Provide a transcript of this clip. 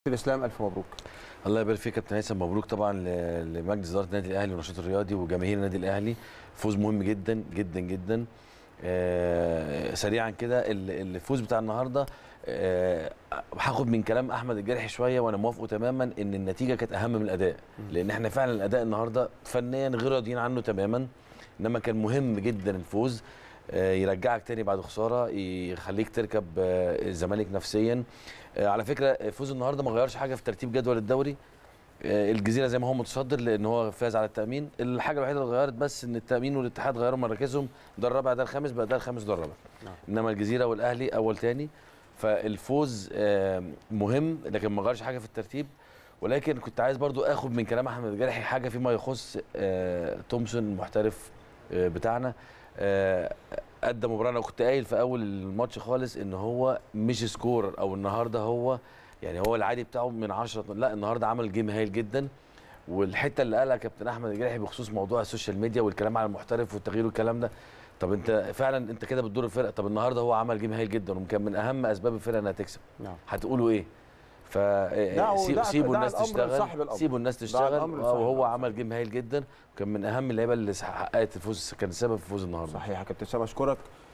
الاسلام الف مبروك الله يبارك فيك يا كابتن هيثم مبروك طبعا ل- لمجلس اداره النادي الاهلي والنشاط الرياضي وجماهير النادي الاهلي فوز مهم جدا جدا جدا آه سريعا كده ال- الفوز بتاع النهارده آه هاخد من كلام احمد الجرحي شويه وانا موافقه تماما ان النتيجه كانت اهم من الاداء لان احنا فعلا الاداء النهارده فنيا غير راضيين عنه تماما انما كان مهم جدا الفوز آه، يرجعك تاني بعد خساره يخليك تركب آه، الزمالك نفسيا آه، على فكره فوز النهارده ما غيرش حاجه في ترتيب جدول الدوري آه، الجزيره زي ما هو متصدر لان هو فاز على التامين الحاجه الوحيده اللي اتغيرت بس ان التامين والاتحاد غيروا مراكزهم ده الرابع ده الخامس بقى ده الخامس ده الرابع نعم. انما الجزيره والاهلي اول تاني فالفوز آه، مهم لكن ما غيرش حاجه في الترتيب ولكن كنت عايز برضو اخد من كلام احمد الجرحي حاجه فيما يخص آه، تومسون المحترف آه، بتاعنا آه، ادى مباراه انا كنت قايل في اول الماتش خالص ان هو مش سكور او النهارده هو يعني هو العادي بتاعه من 10 لا النهارده عمل جيم هايل جدا والحته اللي قالها كابتن احمد الجرحي بخصوص موضوع السوشيال ميديا والكلام على المحترف والتغيير والكلام ده طب انت فعلا انت كده بتضر الفرقه طب النهارده هو عمل جيم هايل جدا وكان من اهم اسباب الفرقه انها تكسب نعم هتقولوا ايه ف دعوا- سيب- دع- سيبوا دع الناس الأمر تشتغل لصاحب الأمر. سيبوا الناس دع تشتغل الأمر آه، لصاحب وهو الأمر. عمل جيم هايل جدا وكان من اهم اللعيبه اللي حققت الفوز كان سبب في فوز النهارده صحيح يا كابتن سامي اشكرك